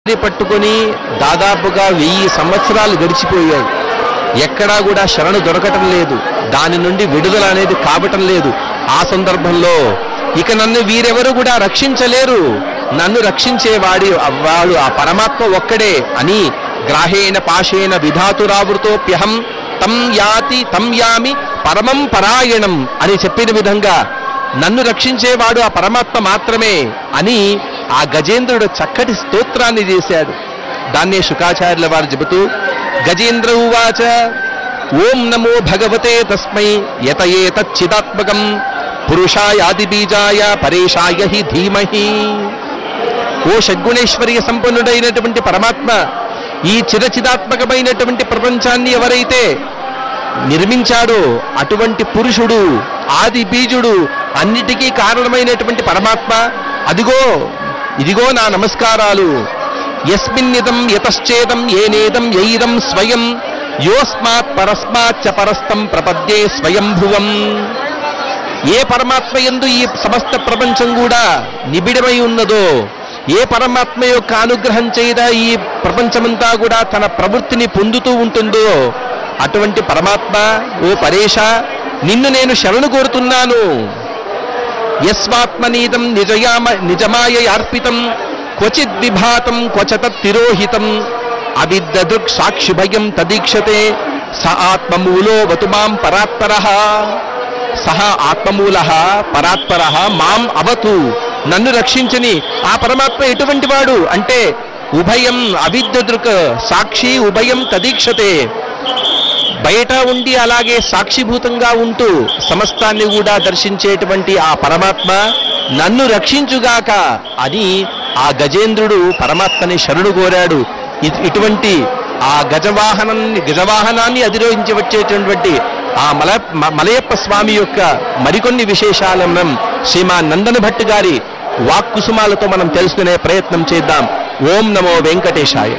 ఇది పట్టుకొని దాదాపుగా వెయ్యి సంవత్సరాలు గడిచిపోయాయి ఎక్కడా కూడా శరణు దొరకటం లేదు దాని నుండి విడుదల అనేది కావటం లేదు ఆ సందర్భంలో ఇక నన్ను వీరెవరు కూడా రక్షించలేరు నన్ను రక్షించేవాడి వాడు ఆ పరమాత్మ ఒక్కడే అని గ్రాహేణ పాశేన విధాతురావృతోప్యహం తం యాతి తం యామి పరమం పరాయణం అని చెప్పిన విధంగా నన్ను రక్షించేవాడు ఆ పరమాత్మ మాత్రమే అని ఆ గజేంద్రుడు చక్కటి స్తోత్రాన్ని చేశాడు దాన్నే శుకాచార్యుల వారు చెబుతూ గజేంద్ర ఉవాచ ఓం నమో భగవతే తస్మై యత ఏతచ్చిదాత్మకం పురుషాయాది బీజాయ పరేషాయ హి ధీమహి ఓ షడ్గుణేశ్వర్య సంపన్నుడైనటువంటి పరమాత్మ ఈ చిరచిదాత్మకమైనటువంటి ప్రపంచాన్ని ఎవరైతే నిర్మించాడో అటువంటి పురుషుడు ఆది బీజుడు అన్నిటికీ కారణమైనటువంటి పరమాత్మ అదిగో ఇదిగో నా నమస్కారాలు యస్మిన్నిదం యతశ్చేదం ఏనేదం యైదం స్వయం యోస్మాత్ పరస్మాచ్చ పరస్తం ప్రపద్యే స్వయంభువం ఏ పరమాత్మ యందు ఈ సమస్త ప్రపంచం కూడా నిబిడమై ఉన్నదో ఏ పరమాత్మ యొక్క అనుగ్రహం చేత ఈ ప్రపంచమంతా కూడా తన ప్రవృత్తిని పొందుతూ ఉంటుందో అటువంటి పరమాత్మ ఓ పరేష నిన్ను నేను శరణు కోరుతున్నాను యస్మాత్మనీతం నిజయామ నిజమాయ అర్పితం క్వచిద్ విభాతం క్వచత తిరోహితం అవిద్దదృక్ సాక్షి భయం తదీక్షతే స ఆత్మమూలో వతుమాం పరాత్పర సహ ఆత్మమూల పరాత్పర మాం అవతు నన్ను రక్షించని ఆ పరమాత్మ ఎటువంటి వాడు అంటే ఉభయం అవిద్యదృక్ సాక్షి ఉభయం తదీక్షతే బయట ఉండి అలాగే సాక్షిభూతంగా ఉంటూ సమస్తాన్ని కూడా దర్శించేటువంటి ఆ పరమాత్మ నన్ను రక్షించుగాక అని ఆ గజేంద్రుడు పరమాత్మని శరణు కోరాడు ఇ- ఇటువంటి ఆ గజవాహనాన్ని గజవాహనాన్ని అధిరోహించి వచ్చేటటువంటి ఆ మల మ- మలయప్ప స్వామి యొక్క మరికొన్ని విశేషాలను మనం శ్రీమా నందన భట్ గారి వాక్కుసుమాలతో మనం తెలుసుకునే ప్రయత్నం చేద్దాం ఓం నమో వెంకటేశాయ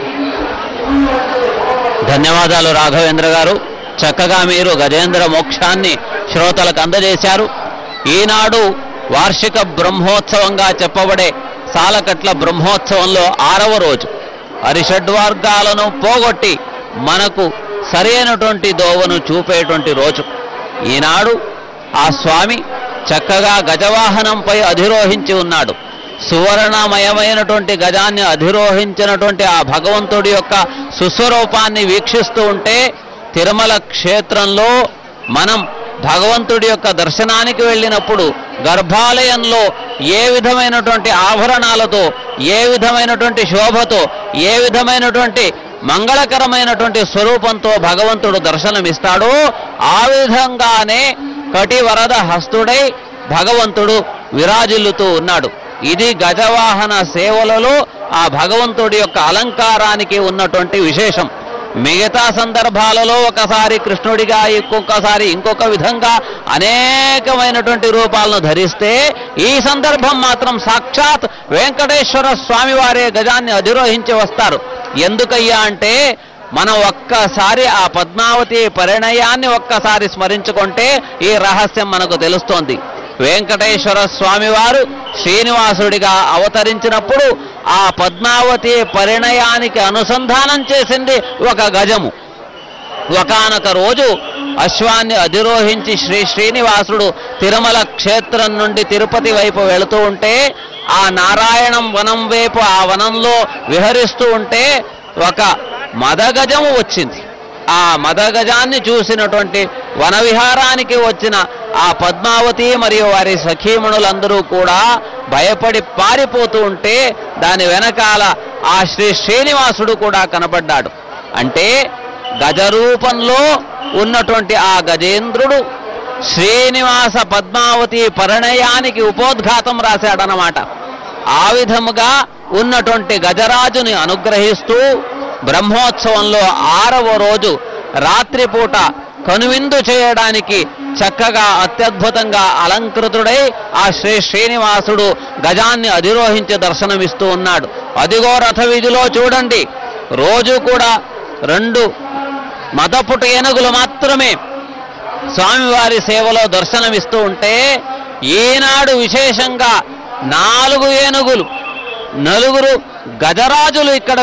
ధన్యవాదాలు రాఘవేంద్ర గారు చక్కగా మీరు గజేంద్ర మోక్షాన్ని శ్రోతలకు అందజేశారు ఈనాడు వార్షిక బ్రహ్మోత్సవంగా చెప్పబడే సాలకట్ల బ్రహ్మోత్సవంలో ఆరవ రోజు అరిషడ్వర్గాలను పోగొట్టి మనకు సరైనటువంటి దోవను చూపేటువంటి రోజు ఈనాడు ఆ స్వామి చక్కగా గజవాహనంపై అధిరోహించి ఉన్నాడు సువర్ణమయమైనటువంటి గజాన్ని అధిరోహించినటువంటి ఆ భగవంతుడి యొక్క సుస్వరూపాన్ని వీక్షిస్తూ ఉంటే తిరుమల క్షేత్రంలో మనం భగవంతుడి యొక్క దర్శనానికి వెళ్ళినప్పుడు గర్భాలయంలో ఏ విధమైనటువంటి ఆభరణాలతో ఏ విధమైనటువంటి శోభతో ఏ విధమైనటువంటి మంగళకరమైనటువంటి స్వరూపంతో భగవంతుడు దర్శనమిస్తాడో ఆ విధంగానే కటివరద హస్తుడై భగవంతుడు విరాజిల్లుతూ ఉన్నాడు ఇది గజవాహన సేవలలో ఆ భగవంతుడి యొక్క అలంకారానికి ఉన్నటువంటి విశేషం మిగతా సందర్భాలలో ఒకసారి కృష్ణుడిగా ఇంకొకసారి ఇంకొక విధంగా అనేకమైనటువంటి రూపాలను ధరిస్తే ఈ సందర్భం మాత్రం సాక్షాత్ వెంకటేశ్వర స్వామి వారే గజాన్ని అధిరోహించి వస్తారు ఎందుకయ్యా అంటే మనం ఒక్కసారి ఆ పద్మావతి పరిణయాన్ని ఒక్కసారి స్మరించుకుంటే ఈ రహస్యం మనకు తెలుస్తోంది వెంకటేశ్వర స్వామివారు శ్రీనివాసుడిగా అవతరించినప్పుడు ఆ పద్మావతి పరిణయానికి అనుసంధానం చేసింది ఒక గజము ఒకనొక రోజు అశ్వాన్ని అధిరోహించి శ్రీ శ్రీనివాసుడు తిరుమల క్షేత్రం నుండి తిరుపతి వైపు వెళుతూ ఉంటే ఆ నారాయణం వనం వైపు ఆ వనంలో విహరిస్తూ ఉంటే ఒక మదగజము వచ్చింది ఆ మదగజాన్ని చూసినటువంటి వన విహారానికి వచ్చిన ఆ పద్మావతి మరియు వారి సఖీమణులందరూ కూడా భయపడి పారిపోతూ ఉంటే దాని వెనకాల ఆ శ్రీ శ్రీనివాసుడు కూడా కనబడ్డాడు అంటే గజరూపంలో ఉన్నటువంటి ఆ గజేంద్రుడు శ్రీనివాస పద్మావతి పరిణయానికి ఉపోద్ఘాతం రాశాడనమాట ఆ విధముగా ఉన్నటువంటి గజరాజుని అనుగ్రహిస్తూ బ్రహ్మోత్సవంలో ఆరవ రోజు రాత్రిపూట కనువిందు చేయడానికి చక్కగా అత్యద్భుతంగా అలంకృతుడై ఆ శ్రీ శ్రీనివాసుడు గజాన్ని అధిరోహించి దర్శనమిస్తూ ఉన్నాడు అదిగో రథ వీధిలో చూడండి రోజు కూడా రెండు మదపుట ఏనుగులు మాత్రమే స్వామివారి సేవలో దర్శనమిస్తూ ఉంటే ఈనాడు విశేషంగా నాలుగు ఏనుగులు నలుగురు గజరాజులు ఇక్కడ